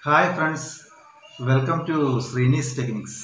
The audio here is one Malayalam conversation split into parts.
hi friends welcome to Sreeni's techniques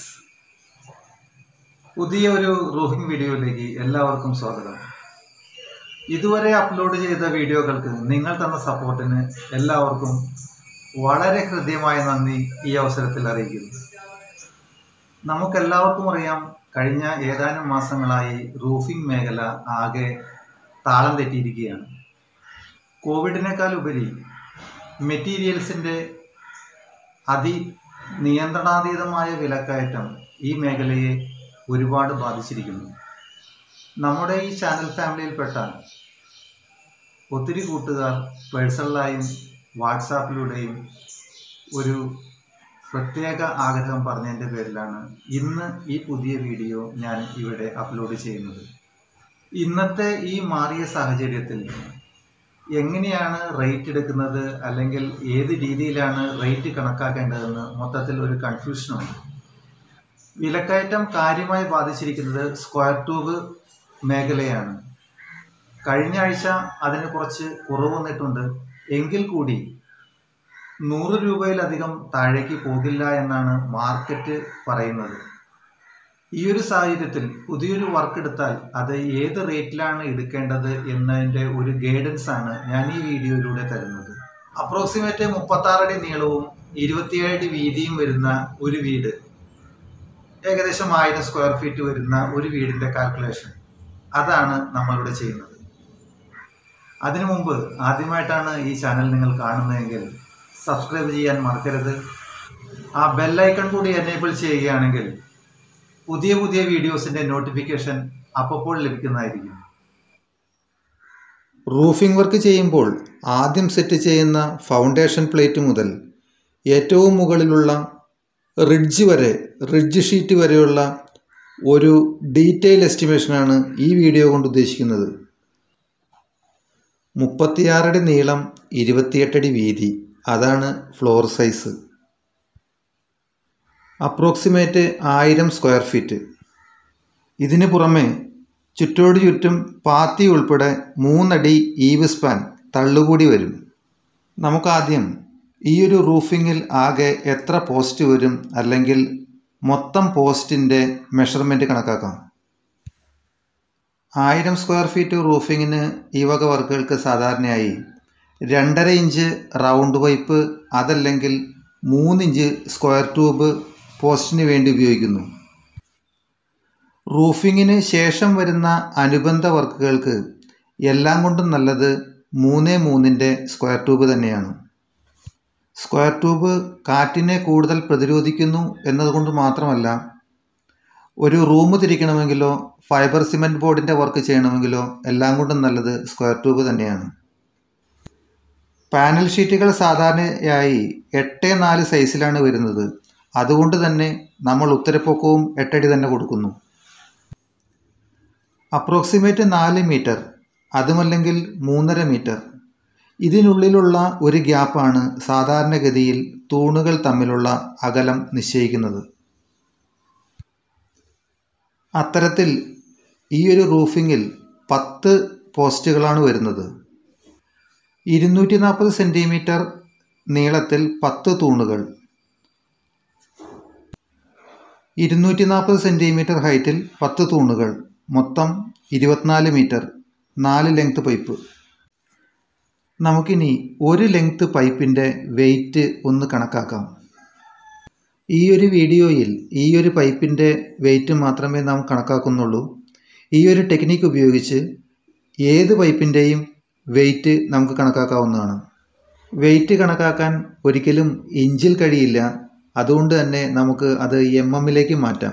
പുതിയ ഒരു റൂഹിംഗ് വീഡിയോയിലേക്ക് എല്ലാവർക്കും സ്വാഗതം ഇതുവരെ അപ്ലോഡ് ചെയ്ത വീഡിയോകൾക്ക് നിങ്ങൾ തന്ന സപ്പോർട്ടിന് എല്ലാവർക്കും വളരെ ഹൃദ്യമായ നന്ദി ഈ അവസരത്തിൽ അറിയിക്കുന്നു നമുക്കെല്ലാവർക്കും അറിയാം കഴിഞ്ഞ ഏതാനും മാസങ്ങളായി റൂഫിംഗ് മേഖല ആകെ താളം തെറ്റിയിരിക്കുകയാണ് കോവിഡിനേക്കാൾ ഉപരി മെറ്റീരിയൽസിൻ്റെ അതി നിയന്ത്രണാതീതമായ വിലക്കയറ്റം ഈ മേഖലയെ ഒരുപാട് ബാധിച്ചിരിക്കുന്നു നമ്മുടെ ഈ ചാനൽ ഫാമിലിയിൽപ്പെട്ട ഒത്തിരി കൂട്ടുകാർ പേഴ്സണലായും വാട്സാപ്പിലൂടെയും ഒരു പ്രത്യേക ആഗ്രഹം പറഞ്ഞതിൻ്റെ പേരിലാണ് ഇന്ന് ഈ പുതിയ വീഡിയോ ഞാൻ ഇവിടെ അപ്ലോഡ് ചെയ്യുന്നത് ഇന്നത്തെ ഈ മാറിയ സാഹചര്യത്തിൽ എങ്ങനെയാണ് റേറ്റ് എടുക്കുന്നത് അല്ലെങ്കിൽ ഏത് രീതിയിലാണ് റേറ്റ് കണക്കാക്കേണ്ടതെന്ന് മൊത്തത്തിൽ ഒരു കൺഫ്യൂഷനുണ്ട് വിലക്കയറ്റം കാര്യമായി ബാധിച്ചിരിക്കുന്നത് സ്ക്വയർ ട്യൂബ് മേഖലയാണ് കഴിഞ്ഞ ആഴ്ച അതിന് കുറച്ച് കുറവ് വന്നിട്ടുണ്ട് എങ്കിൽ കൂടി നൂറ് രൂപയിലധികം താഴേക്ക് പോകില്ല എന്നാണ് മാർക്കറ്റ് പറയുന്നത് ഈ ഒരു സാഹചര്യത്തിൽ പുതിയൊരു വർക്ക് എടുത്താൽ അത് ഏത് റേറ്റിലാണ് എടുക്കേണ്ടത് എന്നതിൻ്റെ ഒരു ഗൈഡൻസ് ആണ് ഞാൻ ഈ വീഡിയോയിലൂടെ തരുന്നത് അപ്രോക്സിമേറ്റ് മുപ്പത്താറടി നീളവും ഇരുപത്തിയേഴ് അടി വീതിയും വരുന്ന ഒരു വീട് ഏകദേശം ആയിരം സ്ക്വയർ ഫീറ്റ് വരുന്ന ഒരു വീടിൻ്റെ കാൽക്കുലേഷൻ അതാണ് നമ്മളിവിടെ ചെയ്യുന്നത് അതിനു മുമ്പ് ആദ്യമായിട്ടാണ് ഈ ചാനൽ നിങ്ങൾ കാണുന്നതെങ്കിൽ സബ്സ്ക്രൈബ് ചെയ്യാൻ മറക്കരുത് ആ ബെല്ലൈക്കൺ കൂടി എനേബിൾ ചെയ്യുകയാണെങ്കിൽ പുതിയ പുതിയ വീഡിയോസിൻ്റെ നോട്ടിഫിക്കേഷൻ അപ്പോൾ ലഭിക്കുന്നതായിരിക്കും റൂഫിംഗ് വർക്ക് ചെയ്യുമ്പോൾ ആദ്യം സെറ്റ് ചെയ്യുന്ന ഫൗണ്ടേഷൻ പ്ലേറ്റ് മുതൽ ഏറ്റവും മുകളിലുള്ള റിഡ്ജ് വരെ റിഡ്ജ് ഷീറ്റ് വരെയുള്ള ഒരു ഡീറ്റെയിൽ എസ്റ്റിമേഷനാണ് ഈ വീഡിയോ കൊണ്ട് ഉദ്ദേശിക്കുന്നത് മുപ്പത്തിയാറടി നീളം ഇരുപത്തിയെട്ടടി വീതി അതാണ് ഫ്ലോർ സൈസ് അപ്രോക്സിമേറ്റ് ആയിരം സ്ക്വയർ ഫീറ്റ് ഇതിന് പുറമെ ചുറ്റോട് ചുറ്റും പാത്തി ഉൾപ്പെടെ മൂന്നടി ഈവ് സ്പാൻ തള്ളുകൂടി വരും നമുക്കാദ്യം ഈ ഒരു റൂഫിങ്ങിൽ ആകെ എത്ര പോസ്റ്റ് വരും അല്ലെങ്കിൽ മൊത്തം പോസ്റ്റിൻ്റെ മെഷർമെൻറ്റ് കണക്കാക്കാം ആയിരം സ്ക്വയർ ഫീറ്റ് റൂഫിങ്ങിന് ഈ വക വർക്കുകൾക്ക് സാധാരണയായി രണ്ടര ഇഞ്ച് റൗണ്ട് പൈപ്പ് അതല്ലെങ്കിൽ മൂന്നിഞ്ച് സ്ക്വയർ ട്യൂബ് പോസ്റ്റിന് വേണ്ടി ഉപയോഗിക്കുന്നു റൂഫിങ്ങിന് ശേഷം വരുന്ന അനുബന്ധ വർക്കുകൾക്ക് എല്ലാം കൊണ്ടും നല്ലത് മൂന്ന് മൂന്നിൻ്റെ സ്ക്വയർ ട്യൂബ് തന്നെയാണ് സ്ക്വയർ ട്യൂബ് കാറ്റിനെ കൂടുതൽ പ്രതിരോധിക്കുന്നു എന്നതുകൊണ്ട് മാത്രമല്ല ഒരു റൂം തിരിക്കണമെങ്കിലോ ഫൈബർ സിമെൻറ്റ് ബോർഡിൻ്റെ വർക്ക് ചെയ്യണമെങ്കിലോ എല്ലാം കൊണ്ടും നല്ലത് സ്ക്വയർ ട്യൂബ് തന്നെയാണ് പാനൽ ഷീറ്റുകൾ സാധാരണയായി എട്ട് നാല് സൈസിലാണ് വരുന്നത് അതുകൊണ്ട് തന്നെ നമ്മൾ ഉത്തരപ്പൊക്കവും എട്ടടി തന്നെ കൊടുക്കുന്നു അപ്രോക്സിമേറ്റ് നാല് മീറ്റർ അതുമല്ലെങ്കിൽ മൂന്നര മീറ്റർ ഇതിനുള്ളിലുള്ള ഒരു ഗ്യാപ്പാണ് സാധാരണഗതിയിൽ തൂണുകൾ തമ്മിലുള്ള അകലം നിശ്ചയിക്കുന്നത് അത്തരത്തിൽ ഈ ഒരു റൂഫിങ്ങിൽ പത്ത് പോസ്റ്റുകളാണ് വരുന്നത് ഇരുന്നൂറ്റി നാൽപ്പത് സെൻറ്റിമീറ്റർ നീളത്തിൽ പത്ത് തൂണുകൾ ഇരുന്നൂറ്റി നാൽപ്പത് സെൻറ്റിമീറ്റർ ഹൈറ്റിൽ പത്ത് തൂണുകൾ മൊത്തം ഇരുപത്തിനാല് മീറ്റർ നാല് ലെങ്ത് പൈപ്പ് നമുക്കിനി ഒരു ലെങ്ത് പൈപ്പിൻ്റെ വെയിറ്റ് ഒന്ന് കണക്കാക്കാം ഈ ഒരു വീഡിയോയിൽ ഈ ഒരു പൈപ്പിൻ്റെ വെയിറ്റ് മാത്രമേ നാം കണക്കാക്കുന്നുള്ളൂ ഈ ഒരു ടെക്നിക്ക് ഉപയോഗിച്ച് ഏത് പൈപ്പിൻ്റെയും വെയിറ്റ് നമുക്ക് കണക്കാക്കാവുന്നതാണ് വെയിറ്റ് കണക്കാക്കാൻ ഒരിക്കലും ഇഞ്ചിൽ കഴിയില്ല അതുകൊണ്ട് തന്നെ നമുക്ക് അത് എം എമ്മിലേക്ക് മാറ്റാം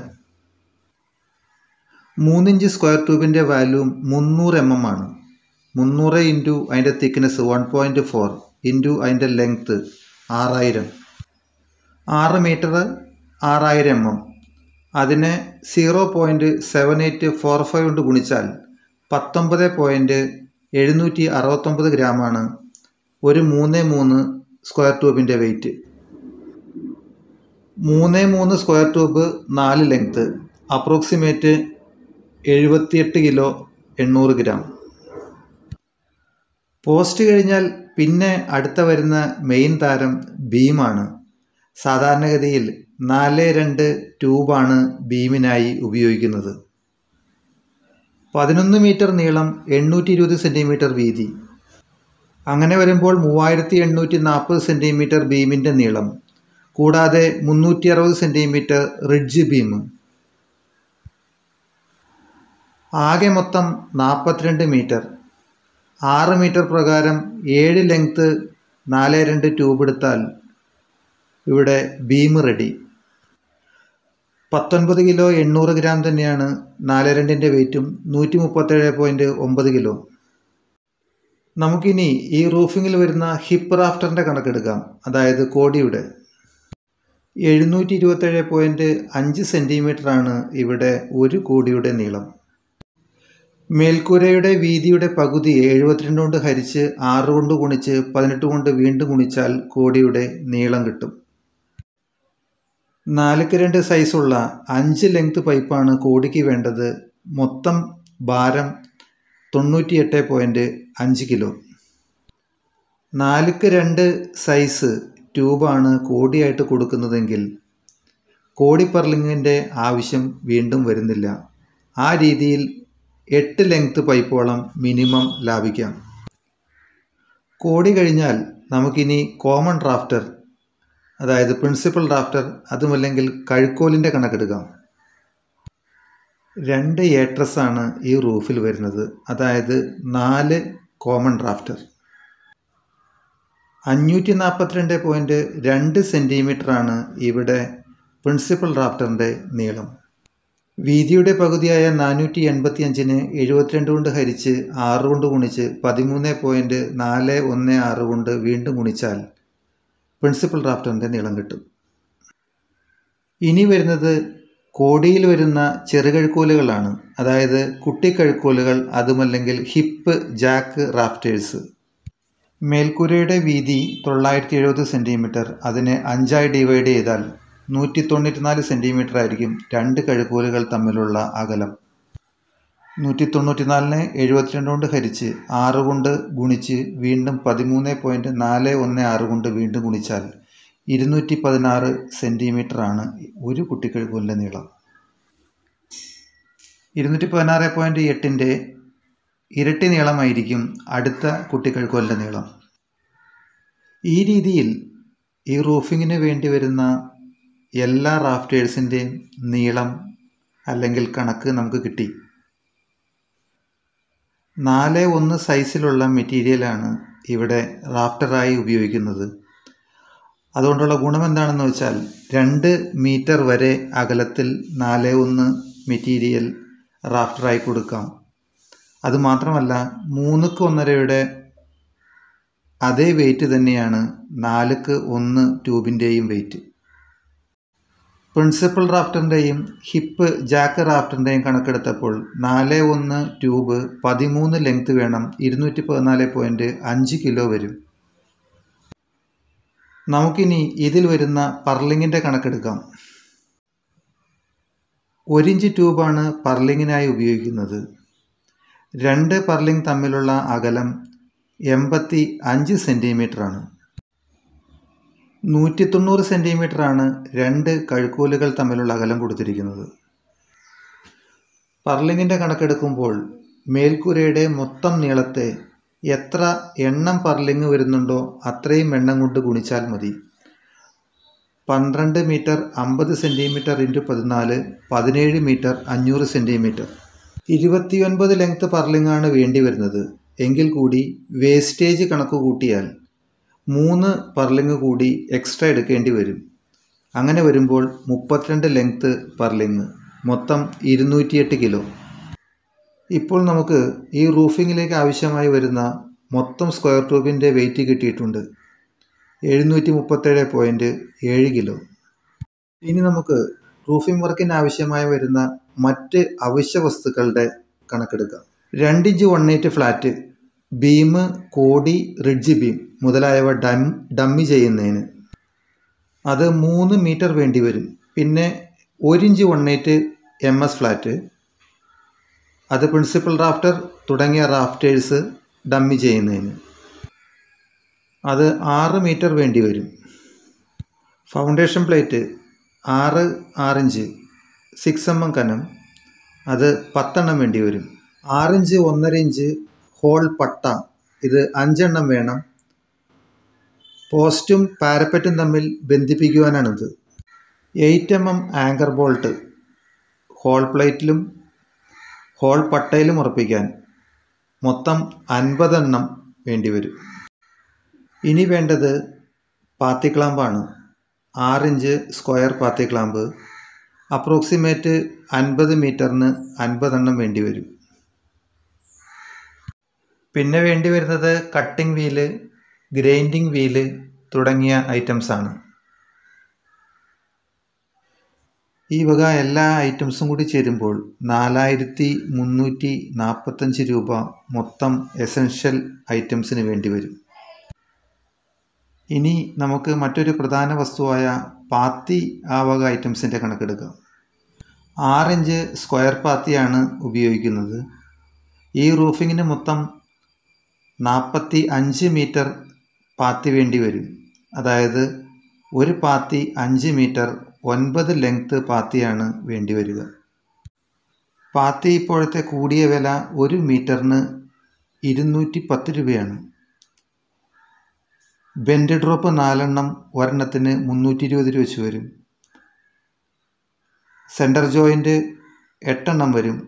മൂന്നിഞ്ച് സ്ക്വയർ ട്യൂബിൻ്റെ വാല്യൂ മുന്നൂറ് എം എം ആണ് മുന്നൂറ് ഇൻറ്റു അതിൻ്റെ thickness one point four into അതിൻ്റെ ലെങ്ത്ത് ആറായിരം ആറ് മീറ്റർ ആറായിരം എം എം അതിനെ zero point seven eight four five കൊണ്ട് ഗുണിച്ചാൽ പത്തൊമ്പത് പോയിൻറ്റ് എഴുന്നൂറ്റി അറുപത്തൊമ്പത് ഗ്രാമാണ് ഒരു മൂന്ന് മൂന്ന് സ്ക്വയർ ട്യൂബിൻ്റെ വെയിറ്റ് മൂന്ന് മൂന്ന് സ്ക്വയർ ട്യൂബ് നാല് ലെങ്ത്ത് അപ്രോക്സിമേറ്റ് എഴുപത്തിയെട്ട് കിലോ എണ്ണൂറ് ഗ്രാം പോസ്റ്റ് കഴിഞ്ഞാൽ പിന്നെ അടുത്ത വരുന്ന മെയിൻ താരം ബീമാണ് സാധാരണഗതിയിൽ നാല് രണ്ട് ട്യൂബാണ് ബീമിനായി ഉപയോഗിക്കുന്നത് പതിനൊന്ന് മീറ്റർ നീളം എണ്ണൂറ്റി ഇരുപത് സെൻറ്റിമീറ്റർ വീതി അങ്ങനെ വരുമ്പോൾ മൂവായിരത്തി എണ്ണൂറ്റി നാൽപ്പത് സെൻറ്റിമീറ്റർ ബീമിൻ്റെ നീളം കൂടാതെ മുന്നൂറ്റി അറുപത് സെൻറ്റിമീറ്റർ റിഡ്ജ് ബീം ആകെ മൊത്തം നാൽപ്പത്തിരണ്ട് മീറ്റർ ആറ് മീറ്റർ പ്രകാരം ഏഴ് ലെങ്ത്ത് നാല് രണ്ട് ട്യൂബ് എടുത്താൽ ഇവിടെ ബീം റെഡി പത്തൊൻപത് കിലോ എണ്ണൂറ് ഗ്രാം തന്നെയാണ് നാല് രണ്ടിൻ്റെ വെയിറ്റും നൂറ്റി മുപ്പത്തേഴ് പോയിൻറ്റ് ഒമ്പത് കിലോ നമുക്കിനി ഈ റൂഫിങ്ങിൽ വരുന്ന ഹിപ്പ് റാഫ്റ്ററിൻ്റെ കണക്കെടുക്കാം അതായത് കോടിയുടെ എഴുന്നൂറ്റി ഇരുപത്തേഴ് പോയിൻറ്റ് അഞ്ച് സെൻറ്റിമീറ്ററാണ് ഇവിടെ ഒരു കോടിയുടെ നീളം മേൽക്കൂരയുടെ വീതിയുടെ പകുതി എഴുപത്തിരണ്ട് കൊണ്ട് ഹരിച്ച് ആറ് കൊണ്ട് ഗുണിച്ച് പതിനെട്ട് കൊണ്ട് വീണ്ടും ഗുണിച്ചാൽ കോടിയുടെ നീളം കിട്ടും നാലുക്ക് രണ്ട് സൈസുള്ള അഞ്ച് ലെങ്ത് പൈപ്പാണ് കോടിക്ക് വേണ്ടത് മൊത്തം ഭാരം തൊണ്ണൂറ്റിയെട്ട് പോയിൻറ്റ് അഞ്ച് കിലോ നാലുക്ക് രണ്ട് സൈസ് ട്യൂബാണ് കോടിയായിട്ട് കൊടുക്കുന്നതെങ്കിൽ കോടി പർലിങ്ങിൻ്റെ ആവശ്യം വീണ്ടും വരുന്നില്ല ആ രീതിയിൽ എട്ട് ലെങ്ത് പൈപ്പോളം മിനിമം ലാഭിക്കാം കോടി കഴിഞ്ഞാൽ നമുക്കിനി കോമൺ ഡ്രാഫ്റ്റർ അതായത് പ്രിൻസിപ്പൽ ഡ്രാഫ്റ്റർ അതുമല്ലെങ്കിൽ കഴുക്കോലിൻ്റെ കണക്കെടുക്കാം രണ്ട് ഏട്രസ് ആണ് ഈ റൂഫിൽ വരുന്നത് അതായത് നാല് കോമൺ ഡ്രാഫ്റ്റർ അഞ്ഞൂറ്റി നാൽപ്പത്തിരണ്ട് പോയിൻറ്റ് രണ്ട് സെൻറ്റിമീറ്ററാണ് ഇവിടെ പ്രിൻസിപ്പൽ ഡ്രാഫ്റ്ററിൻ്റെ നീളം വീതിയുടെ പകുതിയായ നാനൂറ്റി എൺപത്തി അഞ്ചിന് എഴുപത്തിരണ്ട് കൊണ്ട് ഹരിച്ച് ആറ് കൊണ്ട് ഗുണിച്ച് പതിമൂന്ന് പോയിൻറ്റ് നാല് ഒന്ന് ആറ് കൊണ്ട് വീണ്ടും ഗുണിച്ചാൽ പ്രിൻസിപ്പൽ ഡ്രാഫ്റ്ററിൻ്റെ നീളം കിട്ടും ഇനി വരുന്നത് കോടിയിൽ വരുന്ന ചെറുകഴുക്കോലുകളാണ് അതായത് കുട്ടിക്കഴുക്കോലുകൾ അതുമല്ലെങ്കിൽ ഹിപ്പ് ജാക്ക് റാഫ്റ്റേഴ്സ് മേൽക്കൂരയുടെ വീതി തൊള്ളായിരത്തി എഴുപത് സെൻറ്റിമീറ്റർ അതിനെ അഞ്ചായി ഡിവൈഡ് ചെയ്താൽ നൂറ്റി തൊണ്ണൂറ്റിനാല് സെൻറ്റിമീറ്റർ ആയിരിക്കും രണ്ട് കഴുക്കോലുകൾ തമ്മിലുള്ള അകലം നൂറ്റി തൊണ്ണൂറ്റിനാലിനെ എഴുപത്തിരണ്ട് കൊണ്ട് ഹരിച്ച് ആറ് കൊണ്ട് ഗുണിച്ച് വീണ്ടും പതിമൂന്ന് പോയിൻറ്റ് നാല് ഒന്ന് ആറ് കൊണ്ട് വീണ്ടും ഗുണിച്ചാൽ ഇരുന്നൂറ്റി പതിനാറ് സെൻറ്റിമീറ്ററാണ് ഒരു കുട്ടിക്കഴുക്കോലിൻ്റെ നീളം ഇരുന്നൂറ്റി പതിനാറ് പോയിൻറ്റ് എട്ടിൻ്റെ ഇരട്ടി നീളമായിരിക്കും അടുത്ത കുട്ടിക്കഴുക്കോലിൻ്റെ നീളം ഈ രീതിയിൽ ഈ റൂഫിങ്ങിന് വേണ്ടി വരുന്ന എല്ലാ റാഫ്റ്റേഴ്സിൻ്റെയും നീളം അല്ലെങ്കിൽ കണക്ക് നമുക്ക് കിട്ടി നാല് ഒന്ന് സൈസിലുള്ള മെറ്റീരിയലാണ് ഇവിടെ റാഫ്റ്ററായി ഉപയോഗിക്കുന്നത് അതുകൊണ്ടുള്ള ഗുണം എന്താണെന്ന് വെച്ചാൽ രണ്ട് മീറ്റർ വരെ അകലത്തിൽ നാല് ഒന്ന് മെറ്റീരിയൽ റാഫ്റ്ററായി കൊടുക്കാം അതുമാത്രമല്ല മൂന്നുക്ക് ഒന്നരയുടെ അതേ വെയിറ്റ് തന്നെയാണ് നാലുക്ക് ഒന്ന് ട്യൂബിൻ്റെയും വെയിറ്റ് പ്രിൻസിപ്പൽ റാഫ്റ്ററിൻ്റെയും ഹിപ്പ് ജാക്ക് റാഫ്റ്ററിൻ്റെയും കണക്കെടുത്തപ്പോൾ നാല് ഒന്ന് ട്യൂബ് പതിമൂന്ന് ലെങ്ത് വേണം ഇരുന്നൂറ്റി പതിനാല് പോയിൻറ്റ് അഞ്ച് കിലോ വരും നമുക്കിനി ഇതിൽ വരുന്ന പർലിങ്ങിൻ്റെ കണക്കെടുക്കാം ഒരിഞ്ച് ട്യൂബാണ് പർലിങ്ങിനായി ഉപയോഗിക്കുന്നത് രണ്ട് പർലിംഗ് തമ്മിലുള്ള അകലം എൺപത്തി അഞ്ച് സെൻറ്റിമീറ്ററാണ് നൂറ്റി തൊണ്ണൂറ് സെൻറ്റിമീറ്ററാണ് രണ്ട് കഴുക്കോലുകൾ തമ്മിലുള്ള അകലം കൊടുത്തിരിക്കുന്നത് പർലിങ്ങിൻ്റെ കണക്കെടുക്കുമ്പോൾ മേൽക്കൂരയുടെ മൊത്തം നീളത്തെ എത്ര എണ്ണം പർലിങ് വരുന്നുണ്ടോ അത്രയും എണ്ണം കൊണ്ട് ഗുണിച്ചാൽ മതി പന്ത്രണ്ട് മീറ്റർ അമ്പത് സെൻറ്റിമീറ്റർ ഇൻറ്റു പതിനാല് പതിനേഴ് മീറ്റർ അഞ്ഞൂറ് സെൻറ്റിമീറ്റർ ഇരുപത്തിയൊൻപത് ലെങ്ത് പർലിങ്ങാണ് വേണ്ടി വരുന്നത് എങ്കിൽ കൂടി വേസ്റ്റേജ് കണക്ക് കൂട്ടിയാൽ മൂന്ന് പർലിങ് കൂടി എക്സ്ട്രാ എടുക്കേണ്ടി വരും അങ്ങനെ വരുമ്പോൾ മുപ്പത്തിരണ്ട് ലെങ്ത്ത് പർലിങ് മൊത്തം ഇരുന്നൂറ്റിയെട്ട് കിലോ ഇപ്പോൾ നമുക്ക് ഈ റൂഫിങ്ങിലേക്ക് ആവശ്യമായി വരുന്ന മൊത്തം സ്ക്വയർ ട്യൂബിൻ്റെ വെയിറ്റ് കിട്ടിയിട്ടുണ്ട് എഴുന്നൂറ്റി മുപ്പത്തേഴ് പോയിൻറ്റ് ഏഴ് കിലോ ഇനി നമുക്ക് റൂഫിംഗ് വർക്കിന് ആവശ്യമായി വരുന്ന മറ്റ് അവശ്യ വസ്തുക്കളുടെ കണക്കെടുക്കാം രണ്ട് inch one eight flat beam കോടി റിഡ്ജ് ബീം മുതലായവ ഡം ഡമ്മി ചെയ്യുന്നതിന് അത് മൂന്ന് മീറ്റർ വേണ്ടി വരും പിന്നെ ഒരു inch one eight M S flat അത് പ്രിൻസിപ്പൽ റാഫ്റ്റർ തുടങ്ങിയ റാഫ്റ്റേഴ്സ് ഡമ്മി ചെയ്യുന്നതിന് അത് ആറ് മീറ്റർ വേണ്ടി വരും ഫൗണ്ടേഷൻ പ്ലേറ്റ് ആറ് ആറിഞ്ച് സിക്സ് എം എം കനം അത് പത്തെണ്ണം വേണ്ടി വരും ആറിഞ്ച് ഒന്നര ഇഞ്ച് ഹോൾ പട്ട ഇത് അഞ്ചെണ്ണം വേണം പോസ്റ്റും പാരപ്പറ്റും തമ്മിൽ ബന്ധിപ്പിക്കുവാനാണിത് eight M M anchor bolt hole പ്ലേറ്റിലും ഹോൾ പട്ടയിലും ഉറപ്പിക്കാൻ മൊത്തം അൻപതെണ്ണം വേണ്ടിവരും ഇനി വേണ്ടത് പാത്തിക്ലാമ്പാണ് ആറിഞ്ച് സ്ക്വയർ പാത്തിക്ലാമ്പ് അപ്രോക്സിമേറ്റ് അൻപത് മീറ്ററിന് അൻപതെണ്ണം വേണ്ടി വരും പിന്നെ വേണ്ടി വരുന്നത് കട്ടിംഗ് വീല് ഗ്രൈൻഡിങ് വീല് തുടങ്ങിയ ഐറ്റംസ് ആണ് ഈ വക എല്ലാ ഐറ്റംസും കൂടി ചേരുമ്പോൾ നാലായിരത്തി മുന്നൂറ്റി നാൽപ്പത്തഞ്ച് രൂപ മൊത്തം എസൻഷ്യൽ ഐറ്റംസിന് വേണ്ടി വരും ഇനി നമുക്ക് മറ്റൊരു പ്രധാന വസ്തുവായ പാത്തി ആ വക ഐറ്റംസിൻ്റെ കണക്കെടുക്കാം ആറിഞ്ച് സ്ക്വയർ പാത്തിയാണ് ഉപയോഗിക്കുന്നത് ഈ റൂഫിങ്ങിന് മൊത്തം നാൽപ്പത്തി അഞ്ച് മീറ്റർ പാത്തി വേണ്ടി വരും അതായത് ഒരു പാത്തി അഞ്ച് മീറ്റർ ഒൻപത് ലെങ്ത്ത് പാത്തിയാണ് വേണ്ടി വരിക പാത്തി ഇപ്പോഴത്തെ കൂടിയ വില ഒരു മീറ്ററിന് ഇരുന്നൂറ്റി പത്ത് രൂപയാണ് ബെൻഡ് ഡ്രോപ്പ് നാലെണ്ണം ഒരെണ്ണത്തിന് മുന്നൂറ്റി ഇരുപത് രൂപ വെച്ച് വരും സെൻറ്റർ ജോയിൻ്റ് എട്ടെണ്ണം വരും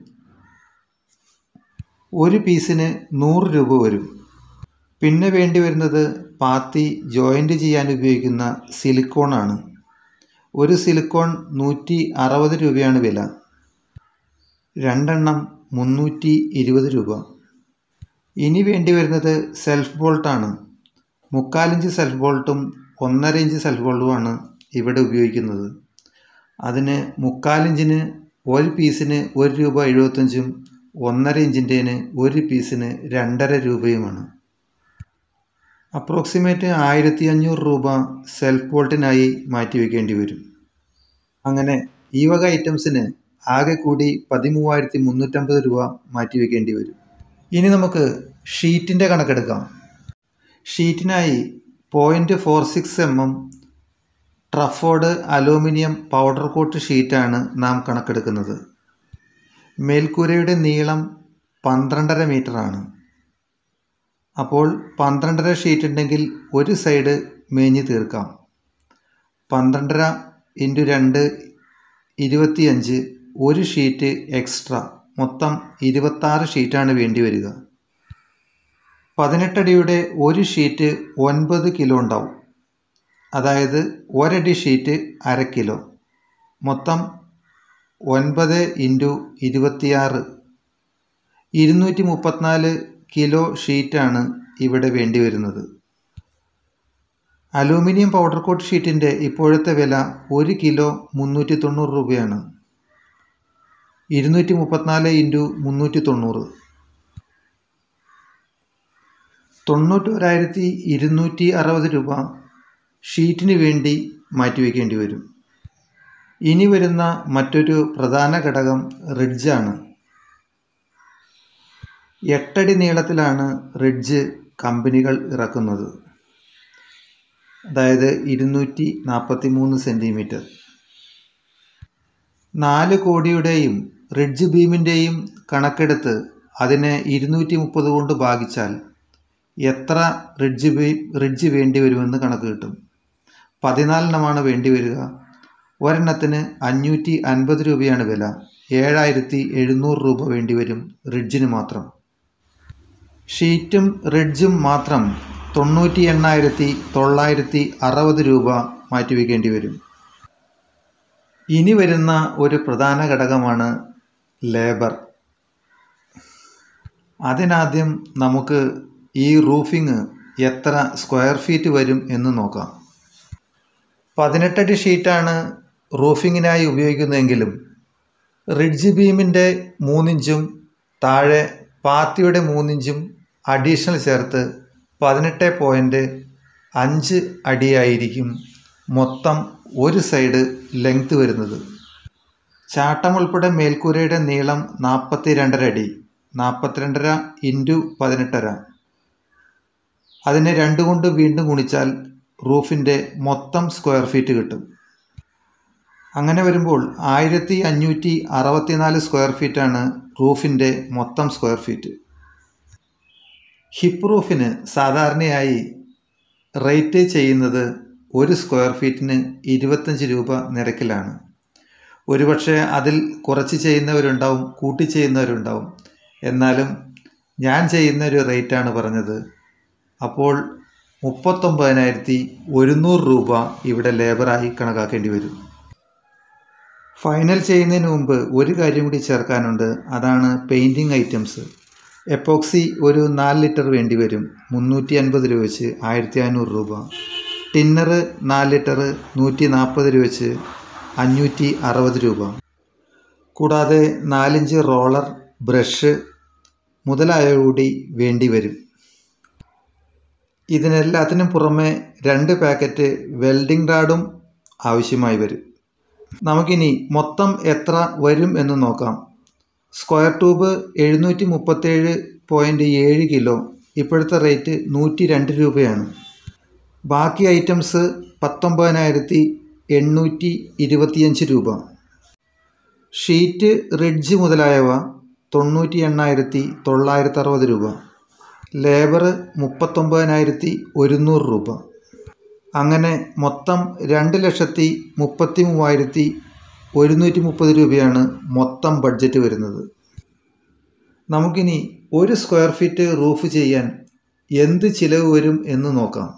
ഒരു പീസിന് നൂറ് രൂപ വരും പിന്നെ വേണ്ടി വരുന്നത് പാത്തി ജോയിൻ്റ് ചെയ്യാൻ ഉപയോഗിക്കുന്ന സിലിക്കോണാണ് ഒരു സിലിക്കോൺ നൂറ്റി അറുപത് രൂപയാണ് വില രണ്ടെണ്ണം മുന്നൂറ്റി ഇരുപത് രൂപ ഇനി വേണ്ടി വരുന്നത് സെൽഫ് ബോൾട്ടാണ് മുക്കാലിഞ്ച് സെൽഫ് ബോൾട്ടും ഒന്നര ഇഞ്ച് സെൽഫ് ബോൾട്ടുമാണ് ഇവിടെ ഉപയോഗിക്കുന്നത് അതിന് മുക്കാലിഞ്ചിന് ഒരു പീസിന് ഒരു രൂപ എഴുപത്തഞ്ചും ഒന്നര ഇഞ്ചിൻ്റെന് ഒരു പീസിന് രണ്ടര രൂപയുമാണ് അപ്രോക്സിമേറ്റ് ആയിരത്തി അഞ്ഞൂറ് രൂപ സെൽഫ് ബോൾട്ടിനായി മാറ്റിവെക്കേണ്ടി വരും അങ്ങനെ ഈ വക ഐറ്റംസിന് ആകെ കൂടി പതിമൂവായിരത്തി മുന്നൂറ്റമ്പത് രൂപ മാറ്റിവെക്കേണ്ടി വരും ഇനി നമുക്ക് ഷീറ്റിൻ്റെ കണക്കെടുക്കാം ഷീറ്റിനായി point four six M M ട്രഫോർഡ് അലൂമിനിയം പൗഡർ കോട്ട് ഷീറ്റാണ് നാം കണക്കെടുക്കുന്നത് മേൽക്കൂരയുടെ നീളം പന്ത്രണ്ടര മീറ്ററാണ് അപ്പോൾ പന്ത്രണ്ടര ഷീറ്റ് ഉണ്ടെങ്കിൽ ഒരു സൈഡ് മേഞ്ഞ് തീർക്കാം പന്ത്രണ്ടര ഇൻറ്റു രണ്ട് ഇരുപത്തിയഞ്ച് ഒരു ഷീറ്റ് എക്സ്ട്രാ മൊത്തം ഇരുപത്താറ് ഷീറ്റാണ് വേണ്ടി വരിക പതിനെട്ടടിയുടെ ഒരു ഷീറ്റ് ഒൻപത് കിലോ ഉണ്ടാവും അതായത് ഒരടി ഷീറ്റ് അര കിലോ മൊത്തം ഒൻപത് ഇൻറ്റു ഇരുപത്തിയാറ് ഇരുന്നൂറ്റി മുപ്പത്തിനാല് കിലോ ഷീറ്റാണ് ഇവിടെ വേണ്ടി വരുന്നത് അലൂമിനിയം പൗഡർ കോട്ട് ഷീറ്റിൻ്റെ ഇപ്പോഴത്തെ വില ഒരു കിലോ മുന്നൂറ്റി തൊണ്ണൂറ് രൂപയാണ് ഇരുന്നൂറ്റി മുപ്പത്തിനാല് ഇൻറ്റു മുന്നൂറ്റി തൊണ്ണൂറ് തൊണ്ണൂറ്റോരായിരത്തി ഇരുന്നൂറ്റി അറുപത് രൂപ ഷീറ്റിന് വേണ്ടി മാറ്റിവെക്കേണ്ടി വരും ഇനി വരുന്ന മറ്റൊരു പ്രധാന ഘടകം റിഡ്ജാണ് എട്ടടി നീളത്തിലാണ് റിഡ്ജ് കമ്പനികൾ ഇറക്കുന്നത് അതായത് ഇരുന്നൂറ്റി നാൽപ്പത്തി മൂന്ന് സെൻറ്റിമീറ്റർ നാല് കോടിയുടെയും റിഡ്ജ് ബീമിൻ്റെയും കണക്കെടുത്ത് അതിനെ ഇരുന്നൂറ്റി മുപ്പത് കൊണ്ട് ഭാഗിച്ചാൽ എത്ര റിഡ്ജ് ബീ റിഡ്ജ് വേണ്ടി വരുമെന്ന് കണക്ക് കിട്ടും പതിനാലെണ്ണമാണ് വേണ്ടി വരിക ഒരെണ്ണത്തിന് അഞ്ഞൂറ്റി അൻപത് രൂപയാണ് വില ഏഴായിരത്തി എഴുന്നൂറ് രൂപ വേണ്ടി വരും റിഡ്ജിന് മാത്രം ഷീറ്റും റിഡ്ജും മാത്രം തൊണ്ണൂറ്റി എണ്ണായിരത്തി തൊള്ളായിരത്തി അറുപത് രൂപ മാറ്റിവെക്കേണ്ടി വരും ഇനി വരുന്ന ഒരു പ്രധാന ഘടകമാണ് ലേബർ അതിനാദ്യം നമുക്ക് ഈ റൂഫിങ് എത്ര സ്ക്വയർ ഫീറ്റ് വരും എന്ന് നോക്കാം പതിനെട്ടടി ഷീറ്റാണ് റൂഫിങ്ങിനായി ഉപയോഗിക്കുന്നതെങ്കിലും റിഡ്ജ് ബീമിൻ്റെ മൂന്നിഞ്ചും താഴെ പാത്തിയുടെ മൂന്നിഞ്ചും അഡീഷണൽ ചേർത്ത് പതിനെട്ട് പോയിൻറ്റ് അഞ്ച് അടിയായിരിക്കും മൊത്തം ഒരു സൈഡ് ലെങ്ത് വരുന്നത് ചാട്ടം ഉൾപ്പെടെ മേൽക്കൂരയുടെ നീളം നാൽപ്പത്തി രണ്ടര അടി നാൽപ്പത്തിരണ്ടര ഇൻറ്റു പതിനെട്ടര അതിനെ രണ്ട് കൊണ്ട് വീണ്ടും ഗുണിച്ചാൽ റൂഫിൻ്റെ മൊത്തം സ്ക്വയർ ഫീറ്റ് കിട്ടും അങ്ങനെ വരുമ്പോൾ ആയിരത്തി അഞ്ഞൂറ്റി അറുപത്തിനാല് സ്ക്വയർ ഫീറ്റാണ് റൂഫിൻ്റെ മൊത്തം സ്ക്വയർ ഫീറ്റ് ഹിപ്പ് റൂഫിന് സാധാരണയായി റേറ്റ് ചെയ്യുന്നത് ഒരു സ്ക്വയർ ഫീറ്റിന് ഇരുപത്തഞ്ച് രൂപ നിരക്കിലാണ് ഒരുപക്ഷെ അതിൽ കുറച്ച് ചെയ്യുന്നവരുണ്ടാവും കൂട്ടി ചെയ്യുന്നവരുണ്ടാവും എന്നാലും ഞാൻ ചെയ്യുന്ന ഒരു റേറ്റാണ് പറഞ്ഞത് അപ്പോൾ മുപ്പത്തൊമ്പതിനായിരത്തി ഒരുന്നൂറ് രൂപ ഇവിടെ ലേബറായി കണക്കാക്കേണ്ടി വരും ഫൈനൽ ചെയ്യുന്നതിന് മുമ്പ് ഒരു കാര്യം കൂടി ചേർക്കാനുണ്ട് അതാണ് പെയിൻറ്റിങ് ഐറ്റംസ് എപ്പോക്സി ഒരു നാല് ലിറ്റർ വേണ്ടി വരും മുന്നൂറ്റി അൻപത് രൂപ വെച്ച് ആയിരത്തി അഞ്ഞൂറ് രൂപ ടിന്നർ നാല് ലിറ്റർ നൂറ്റി നാൽപ്പത് രൂപ വെച്ച് അഞ്ഞൂറ്റി അറുപത് രൂപ കൂടാതെ നാലിഞ്ച് റോളർ ബ്രഷ് മുതലായവ കൂടി വേണ്ടി വരും ഇതിനെല്ലാത്തിനും പുറമെ രണ്ട് പാക്കറ്റ് വെൽഡിംഗ് റാഡും ആവശ്യമായി വരും നമുക്കിനി മൊത്തം എത്ര വരും എന്ന് നോക്കാം സ്ക്വയർ ട്യൂബ് എഴുന്നൂറ്റി മുപ്പത്തേഴ് പോയിൻറ്റ് ഏഴ് കിലോ ഇപ്പോഴത്തെ റേറ്റ് നൂറ്റി രണ്ട് രൂപയാണ് ബാക്കി ഐറ്റംസ് പത്തൊമ്പതിനായിരത്തി എണ്ണൂറ്റി ഇരുപത്തിയഞ്ച് രൂപ ഷീറ്റ് റിഡ്ജ് മുതലായവ തൊണ്ണൂറ്റി എണ്ണായിരത്തി തൊള്ളായിരത്തി അറുപത് രൂപ ലേബർ മുപ്പത്തൊമ്പതിനായിരത്തി ഒരുന്നൂറ് രൂപ അങ്ങനെ മൊത്തം രണ്ട് ലക്ഷത്തി മുപ്പത്തി മൂവായിരത്തി ഒരുന്നൂറ്റി മുപ്പത് രൂപയാണ് മൊത്തം ബഡ്ജറ്റ് വരുന്നത് നമുക്കിനി ഒരു സ്ക്വയർ ഫീറ്റ് റൂഫ് ചെയ്യാൻ എന്ത് ചിലവ് വരും എന്ന് നോക്കാം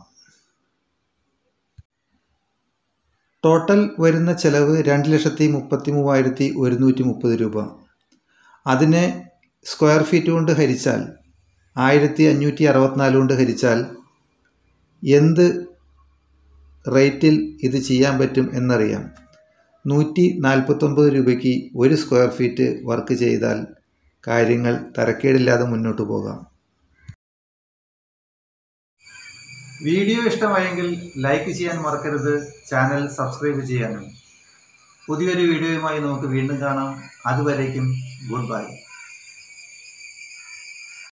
ടോട്ടൽ വരുന്ന ചിലവ് രണ്ട് ലക്ഷത്തി മുപ്പത്തി മൂവായിരത്തി ഒരുന്നൂറ്റി മുപ്പത് രൂപ അതിനെ സ്ക്വയർ ഫീറ്റ് കൊണ്ട് ഹരിച്ചാൽ ആയിരത്തി അഞ്ഞൂറ്റി അറുപത്തിനാല് കൊണ്ട് ഹരിച്ചാൽ എന്ത് റേറ്റിൽ ഇത് ചെയ്യാൻ പറ്റും എന്നറിയാം നൂറ്റി നാൽപ്പത്തൊമ്പത് രൂപയ്ക്ക് ഒരു സ്ക്വയർ ഫീറ്റ് വർക്ക് ചെയ്താൽ കാര്യങ്ങൾ തരക്കേടില്ലാതെ മുന്നോട്ട് പോകാം വീഡിയോ ഇഷ്ടമായെങ്കിൽ ലൈക്ക് ചെയ്യാൻ മറക്കരുത് ചാനൽ സബ്സ്ക്രൈബ് ചെയ്യാനും പുതിയൊരു വീഡിയോയുമായി നമുക്ക് വീണ്ടും കാണാം അതുവരേക്കും ഗുഡ് ബൈ